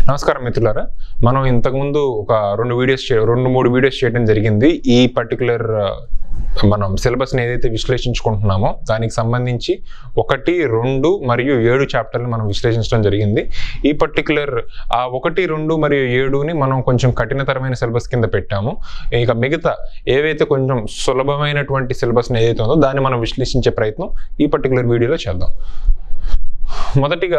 నమస్కారం మిత్రులారా మనం ఇంతకుముందు ఒక రెండు వీడియోస్ చే- రెండు మూడు వీడియోస్ చేయడం జరిగింది ఈ పర్టికులర్ మనం సిలబస్ని ఏదైతే విశ్లేషించుకుంటున్నామో దానికి సంబంధించి ఒకటి రెండు మరియు ఏడు చాప్టర్లు మనం విశ్లేషించడం జరిగింది ఈ పర్టికులర్ ఆ ఒకటి రెండు మరియు ఏడుని మనం కొంచెం కఠినతరమైన సిలబస్ కింద పెట్టాము ఇక మిగతా ఏవైతే కొంచెం సులభమైనటువంటి సిలబస్ని ఏదైతే ఉందో దాన్ని మనం విశ్లేషించే ప్రయత్నం ఈ పర్టికులర్ వీడియోలో చేద్దాం మొదటిగా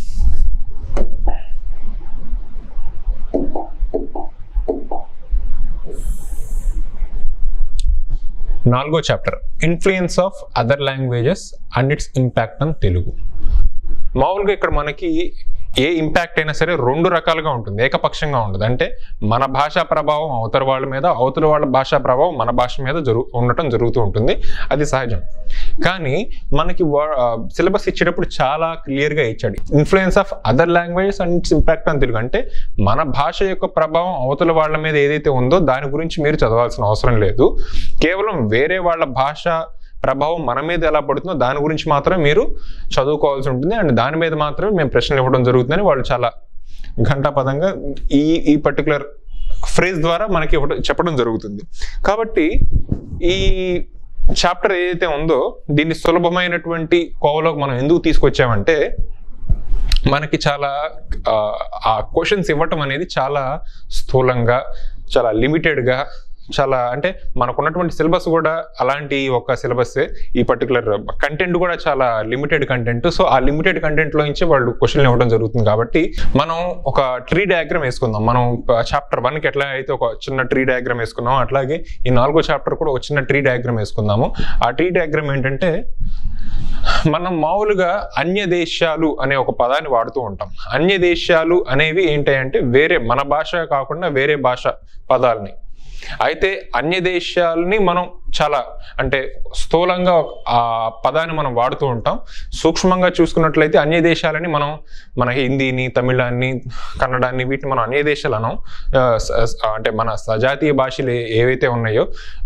నాలుగో chapter influence of other languages and its impact on Telugu మామూలుగా ఇక్కడ మనకి ఏ ఇంపాక్ట్ అయినా సరే రెండు రకాలుగా ఉంటుంది ఏకపక్షంగా ఉండదు అంటే మన భాషా ప్రభావం అవతల వాళ్ళ మీద అవతల వాళ్ళ భాషా ప్రభావం మన భాష మీద జరుగు ఉండటం జరుగుతూ ఉంటుంది అది సహజం కానీ మనకి సిలబస్ ఇచ్చేటప్పుడు చాలా క్లియర్గా ఇచ్చాడు influence of other languages and its impact అని తెలుగు అంటే మన భాష యొక్క ప్రభావం అవతల వాళ్ళ మీద ఏదైతే ఉందో దాని గురించి మీరు చదవాల్సిన అవసరం లేదు కేవలం వేరే వాళ్ళ భాష ప్రభావం మన మీద ఎలా పడుతుందో దాని గురించి మాత్రమే మీరు చదువుకోవాల్సి ఉంటుంది అండ్ దాని మీద మాత్రమే మేము ప్రశ్నలు ఇవ్వడం జరుగుతుందని వాళ్ళు చాలా ఘంటాపదంగా ఈ ఈ పర్టికులర్ ఫ్రేజ్ ద్వారా మనకి ఇవ్వడం చెప్పడం జరుగుతుంది కాబట్టి ఈ చాప్టర్ ఏదైతే ఉందో దీన్ని సులభమైనటువంటి కోవలోకి మనం ఎందుకు తీసుకొచ్చామంటే మనకి చాలా ఆ, ఆ క్వశ్చన్స్ ఇవ్వటం అనేది చాలా స్థూలంగా చాలా లిమిటెడ్గా చాలా అంటే మనకున్నటువంటి సిలబస్ కూడా అలాంటి ఒక సిలబస్ ఈ పర్టికులర్ కంటెంట్ కూడా చాలా లిమిటెడ్ కంటెంట్ సో ఆ లిమిటెడ్ కంటెంట్లో నుంచి వాళ్ళు క్వశ్చన్లు ఇవ్వడం జరుగుతుంది కాబట్టి మనం ఒక ట్రీ డయాగ్రామ్ వేసుకుందాం మనం చాప్టర్ వన్కి ఎట్లా అయితే ఒక చిన్న ట్రీ డయాగ్రామ్ వేసుకున్నాం అట్లాగే ఈ నాలుగో చాప్టర్ కూడా ఒక చిన్న ట్రీ డయాగ్రామ్ వేసుకుందాము ఆ ట్రీ డయాగ్రామ్ ఏంటంటే మనం మామూలుగా అన్య దేశాలు అనే ఒక పదాన్ని వాడుతూ ఉంటాం అన్య దేశాలు అనేవి ఏంటంటే వేరే మన భాష కాకుండా వేరే భాష పదాలని అయితే అన్య దేశాలని మనం చాలా అంటే స్థూలంగా ఆ పదాన్ని మనం వాడుతూ ఉంటాం సూక్ష్మంగా చూసుకున్నట్లయితే అన్య దేశాలని మనం మన హిందీని తమిళాన్ని కన్నడాన్ని వీటిని మనం అన్య దేశాలు అనం ఆ, స- స- అంటే మన సజాతీయ భాషలు ఏ- ఏవైతే ఉన్నాయో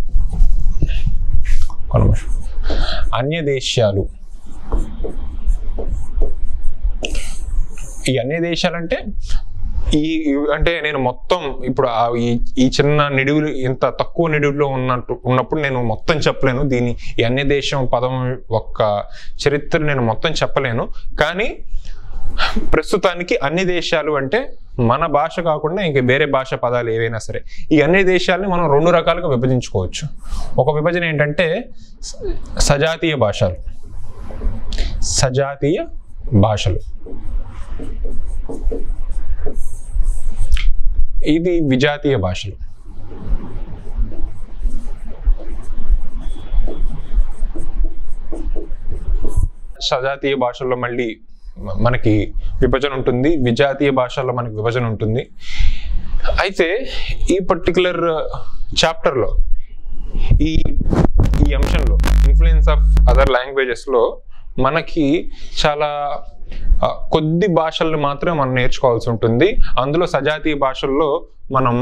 ఒక నిమిషం. అన్య దేశాలు ఈ అన్య దేశాలంటే ఈ అంటే నేను మొత్తం ఇప్పుడు ఆ ఈ ఈ చిన్న నిడువులు ఇంత తక్కువ నిడువులో ఉన్నట్టు ఉన్నప్పుడు నేను మొత్తం చెప్పలేను దీని ఈ అన్య దేశం పదం యొక్క చరిత్ర నేను మొత్తం చెప్పలేను కానీ ప్రస్తుతానికి అన్ని దేశాలు అంటే మన భాష కాకుండా ఇంక వేరే భాష పదాలు ఏవైనా సరే ఈ అన్ని దేశాలని మనం రెండు రకాలుగా విభజించుకోవచ్చు ఒక విభజన ఏంటంటే స- సజాతీయ భాషలు సజాతీయ భాషలు ఇది విజాతీయ భాషలు సజాతీయ భాషల్లో మళ్ళీ మ- మనకి విభజన ఉంటుంది విజాతీయ భాషల్లో మనకి విభజన ఉంటుంది అయితే ఈ పర్టికులర్ చాప్టర్లో ఈ ఈ అంశంలో ఇన్ఫ్లుయెన్స్ ఆఫ్ అదర్ లాంగ్వేజెస్లో మనకి చాలా ఆ, కొద్ది భాషలను మాత్రమే మనం నేర్చుకోవాల్సి ఉంటుంది అందులో సజాతీయ భాషల్లో మనం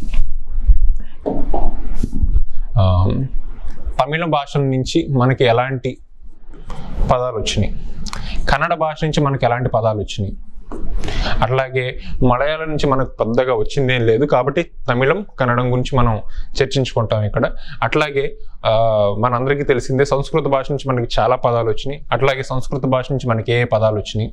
ఆ, తమిళ భాష నుంచి మనకి ఎలాంటి పదాలు వచ్చినాయి కన్నడ భాష నుంచి మనకి ఎలాంటి పదాలు వచ్చినాయి అట్లాగే మలయాళం నుంచి మనకు పెద్దగా వచ్చిందేం లేదు కాబట్టి తమిళం కన్నడం గురించి మనం చర్చించుకుంటాం ఇక్కడ అట్లాగే ఆ, మనందరికీ తెలిసిందే సంస్కృత భాష నుంచి మనకి చాలా పదాలు వచ్చినాయి అట్లాగే సంస్కృత భాష నుంచి మనకి ఏ ఏ పదాలు వచ్చినాయి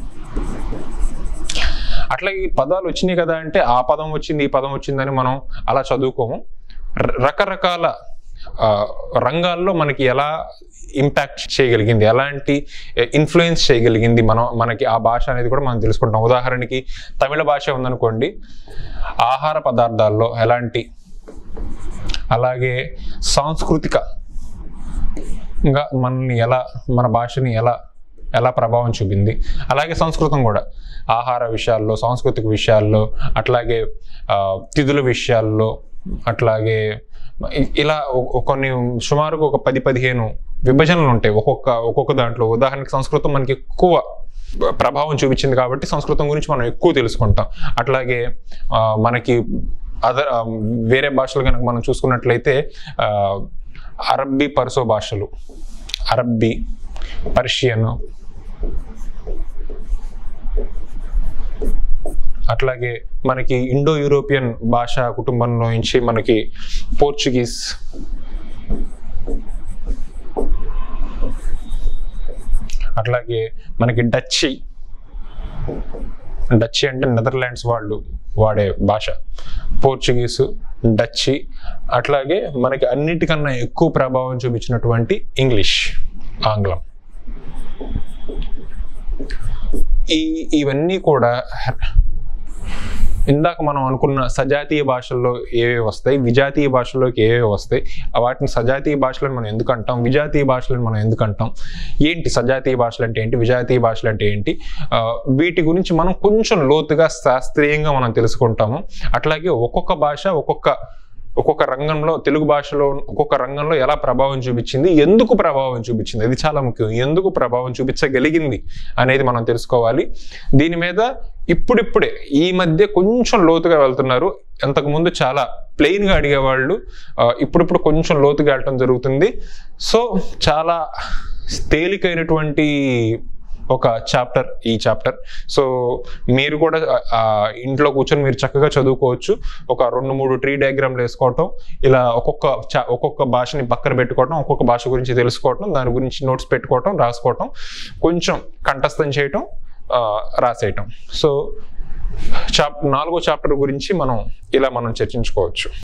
అట్లాగే ఈ పదాలు వచ్చినాయి కదా అంటే ఆ పదం వచ్చింది ఈ పదం వచ్చిందని మనం అలా చదువుకోము ర- రకరకాల ఆ, రంగాల్లో మనకి ఎలా ఇంపాక్ట్ చేయగలిగింది ఎలాంటి ఇన్ఫ్లుయెన్స్ చేయగలిగింది మనం మనకి ఆ భాష అనేది కూడా మనం తెలుసుకుంటాం ఉదాహరణకి తమిళ భాష ఉందనుకోండి ఆహార పదార్థాల్లో ఎలాంటి అలాగే సాంస్కృతిక ఇంకా మనల్ని ఎలా మన భాషని ఎలా ఎలా ప్రభావం చూపింది అలాగే సంస్కృతం కూడా ఆహార విషయాల్లో సాంస్కృతిక విషయాల్లో అట్లాగే ఆ, తిథుల విషయాల్లో అట్లాగే ఇ- ఇలా ఒ- ఒ- కొన్ని సుమారుగా ఒక పది పదిహేను విభజనలు ఉంటాయి ఒక్కొక్క ఒక్కొక్క దాంట్లో ఉదాహరణకి సంస్కృతం మనకి ఎక్కువ ప్రభావం చూపించింది కాబట్టి సంస్కృతం గురించి మనం ఎక్కువ తెలుసుకుంటాం అట్లాగే ఆ, మనకి అదర్ వేరే భాషలు కనుక మనం చూసుకున్నట్లయితే ఆ, అరబ్బీ పర్సో భాషలు అరబ్బీ పర్షియన్ అట్లాగే మనకి ఇండో యూరోపియన్ భాషా కుటుంబంలో నుంచి మనకి పోర్చుగీస్ అట్లాగే మనకి డచ్చి డచ్చి అంటే నెదర్లాండ్స్ వాళ్ళు వాడే భాష పోర్చుగీసు డచ్చి అట్లాగే మనకి అన్నిటికన్నా ఎక్కువ ప్రభావం చూపించినటువంటి ఇంగ్లీష్ ఆంగ్లం ఈ ఇవన్నీ కూడా ఇందాక మనం అనుకున్న సజాతీయ భాషల్లో ఏవేవి వస్తాయి విజాతీయ భాషల్లోకి ఏవేవి వస్తాయి ఆ వాటిని సజాతీయ భాషలను మనం ఎందుకు అంటాం విజాతీయ భాషలను మనం ఎందుకు అంటాం ఏంటి సజాతీయ భాషలు అంటే ఏంటి విజాతీయ భాషలు అంటే ఏంటి ఆ, వీటి గురించి మనం కొంచెం లోతుగా శాస్త్రీయంగా మనం తెలుసుకుంటాము అట్లాగే ఒక్కొక్క భాష ఒక్కొక్క ఒక్కొక్క రంగంలో తెలుగు భాషలో ఒక్కొక్క రంగంలో ఎలా ప్రభావం చూపించింది ఎందుకు ప్రభావం చూపించింది ఇది చాలా ముఖ్యం ఎందుకు ప్రభావం చూపించగలిగింది అనేది మనం తెలుసుకోవాలి దీని మీద ఇప్పుడిప్పుడే ఈ మధ్య కొంచెం లోతుగా వెళ్తున్నారు అంతకుముందు చాలా ప్లెయిన్గా అడిగేవాళ్ళు ఆ, ఇప్పుడిప్పుడు కొంచెం లోతుగా వెళ్ళటం జరుగుతుంది సో చాలా తేలికైనటువంటి ఒక చాప్టర్ ఈ చాప్టర్ సో మీరు కూడా ఆ, ఇంట్లో కూర్చొని మీరు చక్కగా చదువుకోవచ్చు ఒక రెండు మూడు ట్రీ డయాగ్రామ్లు వేసుకోవటం ఇలా ఒక్కొక్క చా ఒక్కొక్క భాషని పక్కన పెట్టుకోవటం ఒక్కొక్క భాష గురించి తెలుసుకోవటం దాని గురించి నోట్స్ పెట్టుకోవటం రాసుకోవటం కొంచెం కంఠస్థం చేయటం ఆ, రాసేయటం సో చాప్ నాలుగో చాప్టర్ గురించి మనం ఇలా మనం చర్చించుకోవచ్చు